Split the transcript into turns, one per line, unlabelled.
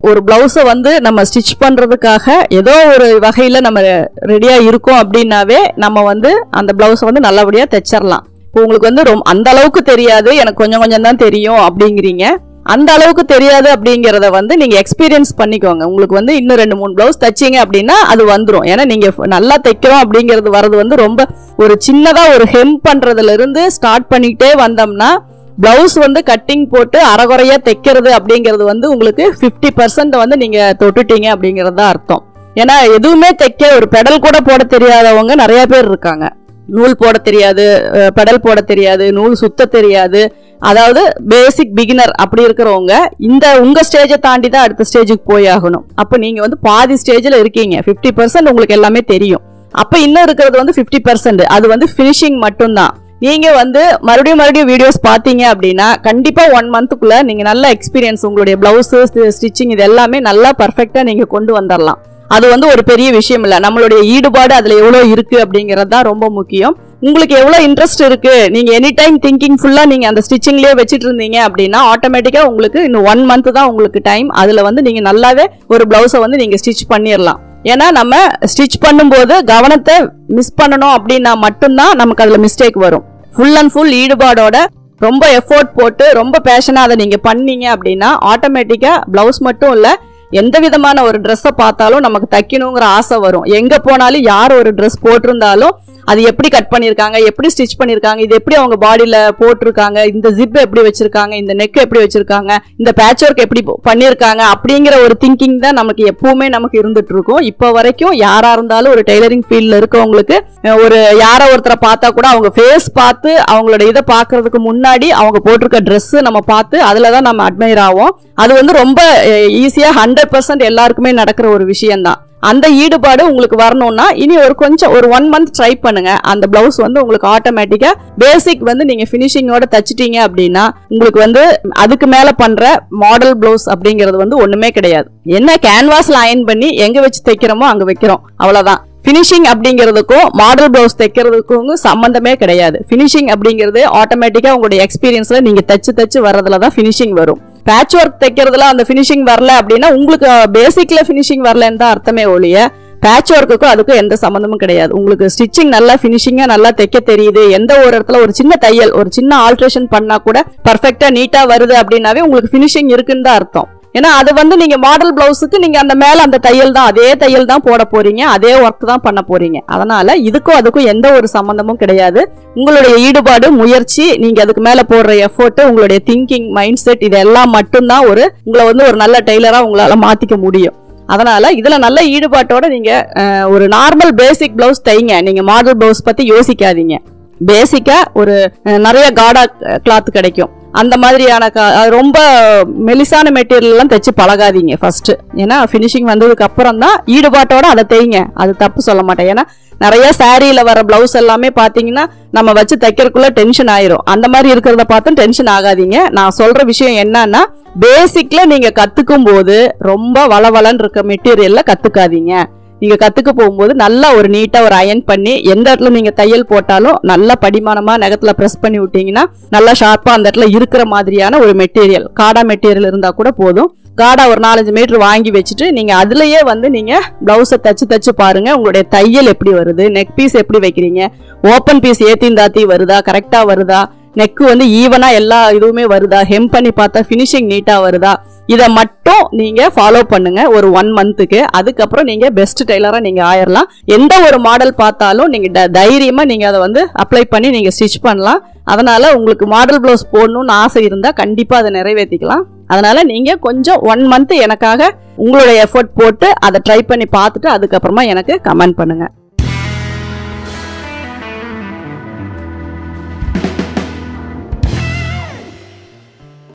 ஒரு பிளவுஸை வந்து நம்ம ஸ்டிச் பண்றதுக்காக ஏதோ ஒரு வகையில நம்ம ரெடியா இருக்கோம் அப்படின்னாவே நம்ம வந்து அந்த பிளவுஸை வந்து நல்லபடியா தைச்சிடலாம் இப்போ உங்களுக்கு வந்து ரொம்ப அந்த அளவுக்கு தெரியாது எனக்கு கொஞ்சம் கொஞ்சம் தான் தெரியும் அப்படிங்கிறீங்க அந்த அளவுக்கு தெரியாது அப்படிங்கறத வந்து நீங்க எக்ஸ்பீரியன்ஸ் பண்ணிக்கோங்க உங்களுக்கு வந்து இன்னும் ரெண்டு மூணு பிளவுஸ் தைச்சீங்க அப்படின்னா அது வந்துரும் ஏன்னா நீங்க ஃப- நல்லா தைக்கிறோம் அப்படிங்கிறது வர்றது வந்து ரொம்ப ஒரு சின்னதா ஒரு ஹெம் பண்றதுல இருந்து ஸ்டார்ட் பண்ணிக்கிட்டே வந்தோம்னா பிளவுஸ் வந்து கட்டிங் போட்டு அரைகுறையா தைக்கிறது அப்படிங்கிறது வந்து உங்களுக்கு 50% பர்சன்ட் வந்து நீங்க தொட்டுட்டீங்க அப்படிங்கிறது தான் அர்த்தம் ஏன்னா எதுவுமே தைக்க ஒரு பெடல் கூட போட தெரியாதவங்க நிறைய பேர் இருக்காங்க நூல் போட தெரியாது அஹ், பெடல் போட தெரியாது நூல் சுத்த தெரியாது அதாவது பேசிக் பிகினர் அப்படி இருக்கிறவங்க இந்த உங்க ஸ்டேஜை தாண்டி தான் அடுத்த ஸ்டேஜுக்கு போய் ஆகணும் அப்ப நீங்க வந்து பாதி ஸ்டேஜ்ல இருக்கீங்க 50% பர்சன்ட் உங்களுக்கு எல்லாமே தெரியும் அப்ப இன்னும் இருக்கிறது வந்து 50% பர்சன்ட் அது வந்து ஃபினிஷிங் மட்டும்தான் நீங்க வந்து மறுபடியும் மறுபடியும் வீடியோஸ் பாத்தீங்க அப்படின்னா கண்டிப்பா ஒன் மந்த்துக்குள்ள நீங்க நல்ல எக்ஸ்பீரியன்ஸ் உங்களுடைய பிளவுஸ் ஸ்டிச்சிங் இது எல்லாமே நல்லா பர்ஃபெக்டா நீங்க கொண்டு வந்துடலாம் அது வந்து ஒரு பெரிய விஷயம் இல்ல நம்மளுடைய ஈடுபாடு அதுல எவ்வளவு இருக்கு அப்படிங்கறது தான் ரொம்ப முக்கியம் உங்களுக்கு எவ்வளவு இன்ட்ரெஸ்ட் இருக்கு நீங்க எனி டைம் திங்கிங் ஃபுல்லா நீங்க அந்த ஸ்டிச்சிங்லயே வச்சிட்டு இருந்தீங்க அப்படின்னா ஆட்டோமேட்டிக்கா உங்களுக்கு இன்னும் ஒன் மந்த் தான் உங்களுக்கு டைம் அதுல வந்து நீங்க நல்லாவே ஒரு பிளவுஸை வந்து நீங்க ஸ்டிச் பண்ணிடலாம் ஏன்னா நம்ம ஸ்டிச் பண்ணும்போது கவனத்தை மிஸ் பண்ணணும் அப்படின்னா மட்டும்தான் நமக்கு அதுல மிஸ்டேக் வரும் ஃபுல் அண்ட் ஃபுல் ஈடுபாடோட ரொம்ப எஃபோர்ட் போட்டு ரொம்ப பேஷனா அதை நீங்க பண்ணீங்க அப்படின்னா ஆட்டோமேட்டிக்கா பிளவுஸ் மட்டும் இல்ல எந்த விதமான ஒரு ட்ரெஸ்ஸை பார்த்தாலும் நமக்கு தைக்கணுங்கிற ஆசை வரும் எங்க போனாலும் யார் ஒரு ட்ரெஸ் போட்டிருந்தாலும் அது எப்படி கட் பண்ணிருக்காங்க எப்படி ஸ்டிச் பண்ணிருக்காங்க இது எப்படி அவங்க பாடியில போட்டிருக்காங்க இந்த ஜிப் எப்படி வச்சிருக்காங்க இந்த நெக் எப்படி வச்சிருக்காங்க இந்த பேட்ச் ஒர்க் எப்படி போ- பண்ணிருக்காங்க அப்படிங்கிற ஒரு திங்கிங் தான் நமக்கு எப்பவுமே நமக்கு இருந்துட்டு இருக்கும் இப்போ வரைக்கும் யாரா இருந்தாலும் ஒரு டெய்லரிங் ஃபீல்ட்ல இருக்கவங்களுக்கு அஹ், ஒரு யாரோ ஒருத்தரை பார்த்தா கூட அவங்க ஃபேஸ் பார்த்து அவங்களோட இதை பார்க்கறதுக்கு முன்னாடி அவங்க போட்டிருக்க Dress நம்ம பார்த்து அதுல தான் நம்ம அட்மையர் ஆவோம் அது வந்து ரொம்ப ஈஸியா ஹண்ட்ரட் பர்சன்ட் எல்லாருக்குமே நடக்கிற ஒரு விஷயம்தான் அந்த ஈடுபாடு உங்களுக்கு வரணும்னா இனி ஒரு கொஞ்சம் ஒரு ஒன் மந்த் ட்ரை பண்ணுங்க அந்த பிளவுஸ் வந்து உங்களுக்கு ஆட்டோமேட்டிக்கா பேசிக் வந்து நீங்க ஃபினிஷிங்கோட தச்சிட்டீங்க அப்படின்னா உங்களுக்கு வந்து அதுக்கு மேல பண்ற மாடல் பிளவுஸ் அப்படிங்கிறது வந்து ஒண்ணுமே கிடையாது என்ன கேன்வாஸ்ல அயன் பண்ணி எங்க வச்சு தைக்கிறோமோ அங்க வைக்கிறோம் அவ்வளவுதான் ஃபினிஷிங் அப்படிங்கிறதுக்கும் மாடல் பிளவுஸ் தைக்கிறதுக்கும் சம்பந்தமே கிடையாது ஃபினிஷிங் அப்படிங்கிறது ஆட்டோமேட்டிக்கா உங்களுடைய எக்ஸ்பீரியன்ஸ்ல நீங்க தச்சு தச்சு வர்றதுல தான் ஃபினிஷிங் வரும் பேட்ச் ஒர்க் தைக்கிறதுல அந்த ஃபினிஷிங் வரல அப்படின்னா உங்களுக்கு பேசிக்ல ஃபினிஷிங் வரலன்னு தான் அர்த்தமே ஒழிய பேட்ச் ஒர்க்குக்கும் அதுக்கும் எந்த சம்மந்தமும் கிடையாது உங்களுக்கு ஸ்டிச்சிங் நல்லா ஃபினிஷிங்கா நல்லா தைக்க தெரியுது எந்த ஒரு இடத்துல ஒரு சின்ன தையல் ஒரு சின்ன ஆல்ட்ரேஷன் பண்ணா கூட பர்ஃபெக்டா நீட்டா வருது அப்படின்னாவே உங்களுக்கு ஃபினிஷிங் இருக்குன்னு தான் அர்த்தம் ஏன்னா அது வந்து நீங்க மாடல் பிளவுஸுக்கு நீங்க அந்த மேல அந்த தையல் தான் அதே தையல் தான் போட போறீங்க அதே ஒர்க் தான் பண்ண போறீங்க அதனால இதுக்கும் அதுக்கும் எந்த ஒரு சம்பந்தமும் கிடையாது உங்களுடைய ஈடுபாடு முயற்சி நீங்க அதுக்கு மேல போடுற எஃபோர்ட் உங்களுடைய திங்கிங் மைண்ட் செட் இதெல்லாம் மட்டும்தான் ஒரு உங்களை வந்து ஒரு நல்ல டெய்லரா உங்களால மாத்திக்க முடியும் அதனால இதுல நல்ல ஈடுபாட்டோட நீங்க அஹ், ஒரு நார்மல் பேசிக் பிளவுஸ் தைங்க நீங்க மாடல் பிளவுஸ் பத்தி யோசிக்காதீங்க பேசிக்கா ஒரு அஹ், நிறைய காடா கிளாத் கிடைக்கும் அந்த மாதிரியான க- அது ரொம்ப மெலிசான மெட்டீரியல் எல்லாம் தைச்சு பழகாதீங்க ஃபர்ஸ்ட் ஏன்னா ஃபினிஷிங் வந்ததுக்கு அப்புறம் தான் ஈடுபாட்டோட அதை தைங்க அது தப்பு சொல்ல மாட்டேன் ஏன்னா நிறைய சாரியில வர பிளவுஸ் எல்லாமே பாத்தீங்கன்னா நம்ம வச்சு தைக்கிறதுக்குள்ள டென்ஷன் ஆயிரும் அந்த மாதிரி இருக்கிறத பார்த்து டென்ஷன் ஆகாதீங்க நான் சொல்ற விஷயம் என்னன்னா பேசிக்ல நீங்க கத்துக்கும் போது ரொம்ப வளவளன்னு இருக்க மெட்டீரியல்ல கத்துக்காதீங்க நீங்க கத்துக்க போகும்போது நல்லா ஒரு நீட்டா ஒரு அயன் பண்ணி எந்த இடத்துல நீங்க தையல் போட்டாலும் நல்லா படிமானமா நகத்துல பிரஸ் பண்ணி விட்டீங்கன்னா நல்லா ஷார்ப்பா அந்த இடத்துல இருக்கிற மாதிரியான ஒரு மெட்டீரியல் காடா மெட்டீரியல் இருந்தா கூட போதும் காடா ஒரு நாலஞ்சு மீட்டர் வாங்கி வச்சுட்டு நீங்க அதுலயே வந்து நீங்க பிளவுஸை தச்சு தச்சு பாருங்க உங்களுடைய தையல் எப்படி வருது நெக் பீஸ் எப்படி வைக்கிறீங்க ஓப்பன் பீஸ் ஏத்தின் தாத்தி வருதா கரெக்டா வருதா நெக் வந்து ஈவனா எல்லா இதுவுமே வருதா ஹெம் பண்ணி பார்த்தா ஃபினிஷிங் நீட்டா வருதா இதை மட்டும் நீங்க ஃபாலோ பண்ணுங்க ஒரு ஒன் மந்த்துக்கு அதுக்கப்புறம் நீங்க பெஸ்ட் டெய்லரா நீங்க ஆயிரலாம் எந்த ஒரு மாடல் பார்த்தாலும் நீங்க த- தைரியமா நீங்க அதை வந்து அப்ளை பண்ணி நீங்க ஸ்டிச் பண்ணலாம் அதனால உங்களுக்கு மாடல் பிளவுஸ் போடணும்னு ஆசை இருந்தா கண்டிப்பா அதை நிறைவேற்றிக்கலாம் அதனால நீங்க கொஞ்சம் ஒன் மந்த் எனக்காக உங்களுடைய எஃபோர்ட் போட்டு அதை ட்ரை பண்ணி பார்த்துட்டு அதுக்கப்புறமா எனக்கு கமெண்ட் பண்ணுங்க